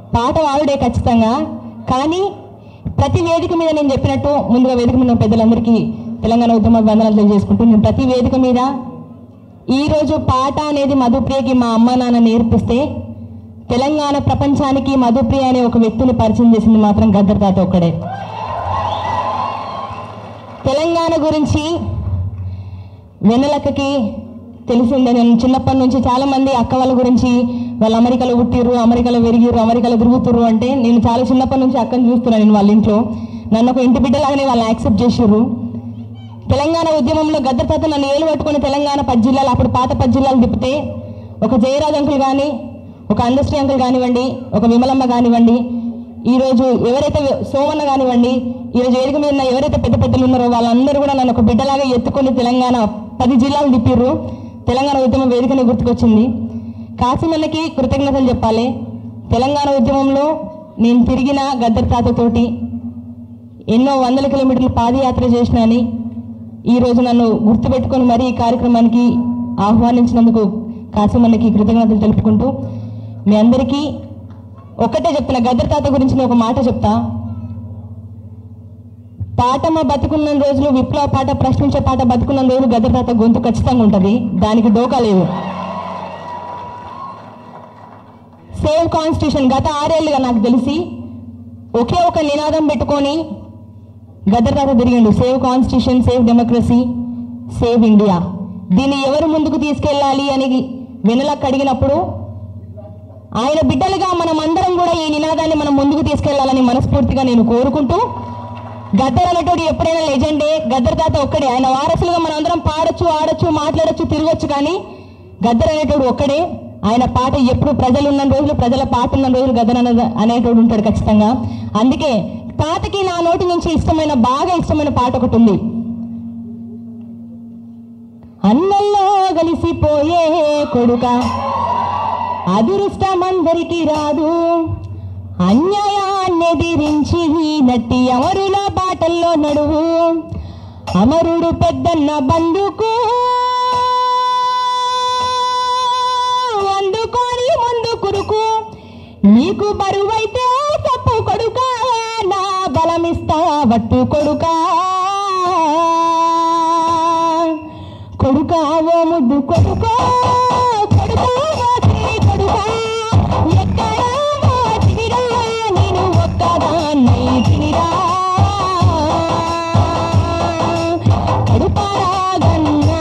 పాట వాడుడే ఖచ్చితంగా కానీ ప్రతి వేదిక మీద నేను చెప్పినట్టు ముందుగా వేదిక మీద ఉన్న పెద్దలందరికీ తెలంగాణ ఉద్యమ వందనాలు తెలియజేసుకుంటూ నేను ప్రతి వేదిక మీద ఈ రోజు పాట అనేది మధుప్రియకి మా అమ్మ నాన్న నేర్పిస్తే తెలంగాణ ప్రపంచానికి మధుప్రియ అనే ఒక వ్యక్తిని పరిచయం చేసింది మాత్రం గద్దర్ తాత ఒక్కడే తెలంగాణ గురించి వెన్నెలక్కకి తెలిసిందే నేను చిన్నప్పటి నుంచి చాలా మంది అక్క వాళ్ళ గురించి వాళ్ళు అమెరికాలో పుట్టిర్రు అమెరికాలో పెరిగిర్రు అమెరికాలో తిరుగుతుర్రు అంటే నేను చాలా చిన్నప్పటి నుంచి అక్కని చూస్తున్నాను నేను వాళ్ళ ఇంట్లో నన్ను ఒక ఇంటి బిడ్డలాగానే వాళ్ళు యాక్సెప్ట్ చేసిర్రు తెలంగాణ ఉద్యమంలో గద్దర్ తాత నన్ను ఏలు పట్టుకుని తెలంగాణ పది జిల్లాలు అప్పుడు పాత పది జిల్లాలు తిప్పితే ఒక జయరాజ్ అంకుల్ కానీ ఒక అందశ్రీ అంకుల్ కానివ్వండి ఒక విమలమ్మ కానివ్వండి ఈరోజు ఎవరైతే సోమన్న కానివ్వండి ఈరోజు వేదిక మీద ఉన్న ఎవరైతే పెద్ద పెద్దలు ఉన్నారో వాళ్ళందరూ కూడా నన్ను ఒక బిడ్డలాగా ఎత్తుకొని తెలంగాణ పది జిల్లాలు తిప్పిర్రు తెలంగాణ ఉద్యమం వేదికని గుర్తుకొచ్చింది కాసిమన్నకి కృతజ్ఞతలు చెప్పాలి తెలంగాణ ఉద్యమంలో నేను తిరిగిన గద్దర్ తాతతోటి ఎన్నో వందల కిలోమీటర్లు పాదయాత్ర చేసిన అని ఈ రోజు నన్ను గుర్తుపెట్టుకొని మరీ ఈ కార్యక్రమానికి ఆహ్వానించినందుకు కాసిమన్నకి కృతజ్ఞతలు తెలుపుకుంటూ మీ అందరికీ ఒక్కటే చెప్తున్నా గద్దర్ తాత గురించి నేను ఒక మాట చెప్తా పాటమ బతుకున్న రోజులు విప్లవ పాట ప్రశ్నించే పాట బతుకున్న రోజులు గద్దర్ తాత గొంతు ఖచ్చితంగా ఉంటుంది దానికి డోకా లేదు సేవ్ కాన్స్టిట్యూషన్ గత ఆరేళ్లుగా నాకు తెలిసి ఒకే ఒక నినాదం పెట్టుకొని గద్దర్ తాత తిరిగిండు save constitution save democracy save India దీన్ని ఎవరు ముందుకు తీసుకెళ్ళాలి అని వెనలకి అడిగినప్పుడు ఆయన బిడ్డలుగా మనం అందరం కూడా ఈ నినాదాన్ని మనం ముందుకు తీసుకెళ్లాలని మనస్ఫూర్తిగా నేను కోరుకుంటూ గద్దర్ అనేటోడు ఎప్పుడైనా లెజెండే గద్దర్ తాత ఒక్కడే ఆయన వారసులుగా మనం అందరం పాడొచ్చు ఆడొచ్చు మాట్లాడొచ్చు తిరగొచ్చు కానీ గద్దర్ అనేటోడు ఒక్కడే ఆయన పాట ఎప్పుడు ప్రజలు ఉన్న రోజులు ప్రజల పాట ఉన్న రోజులు గద్దర్ అనే అనేటోడు ఉంటాడు ఖచ్చితంగా అందుకే తాతకి నా నోటి నుంచి ఇష్టమైన బాగా ఇష్టమైన పాట ఒకటి ఉంది అన్నల్లో కలిసిపోయే కొడుక అదృష్టమందరికి రాదు అన్యాయాన్నెదిరించి నట్టి అమరుల బాటల్లో నడువు అమరుడు పెద్దన్న బందుకు అందుకొని ముందు కురుకు నీకు బరువైతే తప్పు కొడుక నా బలమిస్తా వట్టు కొడుకా కొడుకా ఓ ముద్దు కొడుకో కొడుకా ఓ శ్రీ కొడుకా ఎక్కడ తినిరా నేను ఒక్కదాన్ని తినిరా కడుపారాగన్నా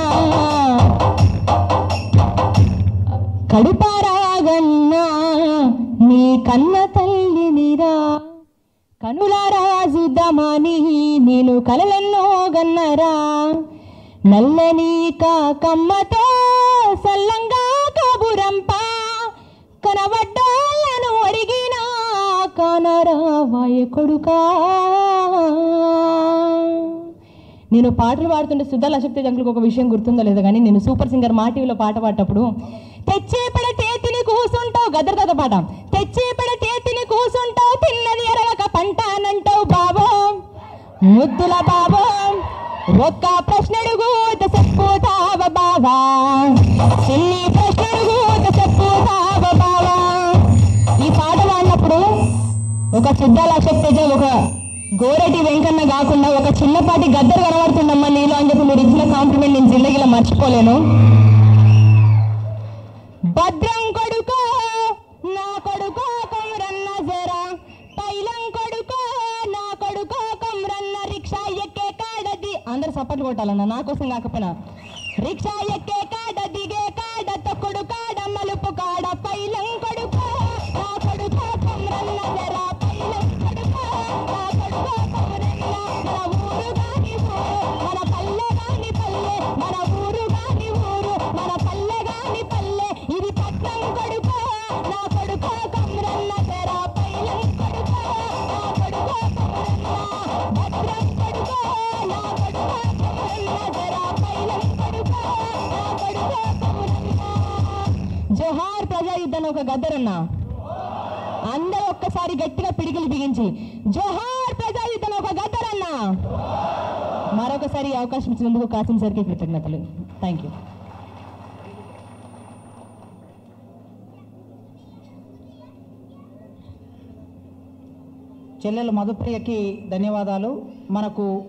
కడుపారాగన్నా నీ కన్న తల్లినిరా కనులారా చూద్దామని నేను కలలెన్నో గన్నరా నల్లని కాకమ్మతో సల్లంగా కబురంప కనబడ్డాలను అడిగినా కానరా వాయ కొడుకా నేను పాటలు పాడుతుంటే సుధా లశక్తి జంకులకు ఒక విషయం గుర్తుందో లేదో కానీ నేను సూపర్ సింగర్ మా టీవీలో పాట పాడేటప్పుడు తెచ్చే పెడ తేతిని కూసుంటావు గదర్ గద పాట తెచ్చే పెడ తేతిని కూసుంటావు తిన్నది ఎరగక పంట అనంటావు బాబో ముద్దుల బాబో ఒక్క ప్రశ్నడుగు చెప్పుతావ బావా ఎన్ని ప్రశ్నడుగు చెప్పుతావ బావా ఈ పాట పాడినప్పుడు ఒక సిద్ధాల శక్తి ఒక గోరటి వెంకన్న కాకుండా ఒక చిన్నపాటి గద్దరు కనబడుతుందమ్మా నీలో అని చెప్పి మీరు ఇచ్చిన కాంప్లిమెంట్ నేను జిందగీలో మర్చిపోలేను భద్రం కొడుకో నా కొడుకో కొమరన్న జరా తైలం కొడుకో నా కొడుకో కొమరన్న రిక్షా ఎక్కే కాడది అందరు సప్పట్లు కొట్టాలన్న నా కోసం కాకపోయినా రిక్షా ఎక్కే కాడ దిగే కాడ తొక్కుడు కాడ మలుపు కాడ పైలం కొడుకో నా కొడుకో కొమరన్న జరా పైలం కొడుకో నా కొడుకో కొమరన్న మన ఊరు గాని ఊరు మన పల్లె గాని పల్లె మన ఊరు గాని ఊరు మన పల్లె గాని పల్లె ఇది పట్నం కొడుకో నా కొడుకో కొమరన్న జరా పైలం కొడుకో నా కొడుకో కొమరన్న భద్రం కొడుకో నా కొడుకో కొమరన్న జరా పైలం కొడుకో నా కొడుకో కొమరన్న జోహార్ ప్రజాయుద్ధం ఒక గద్దరన్న అందరూ ఒక్కసారి గట్టిగా పిడికిలు బిగించి జోహార్ ప్రజాయుద్ధం ఒక గద్దరన్న మరొకసారి ఈ అవకాశం ఇచ్చినందుకు కాసిం సార్కి కృతజ్ఞతలు థ్యాంక్ యూ చెల్లెలు మధుప్రియకి ధన్యవాదాలు మనకు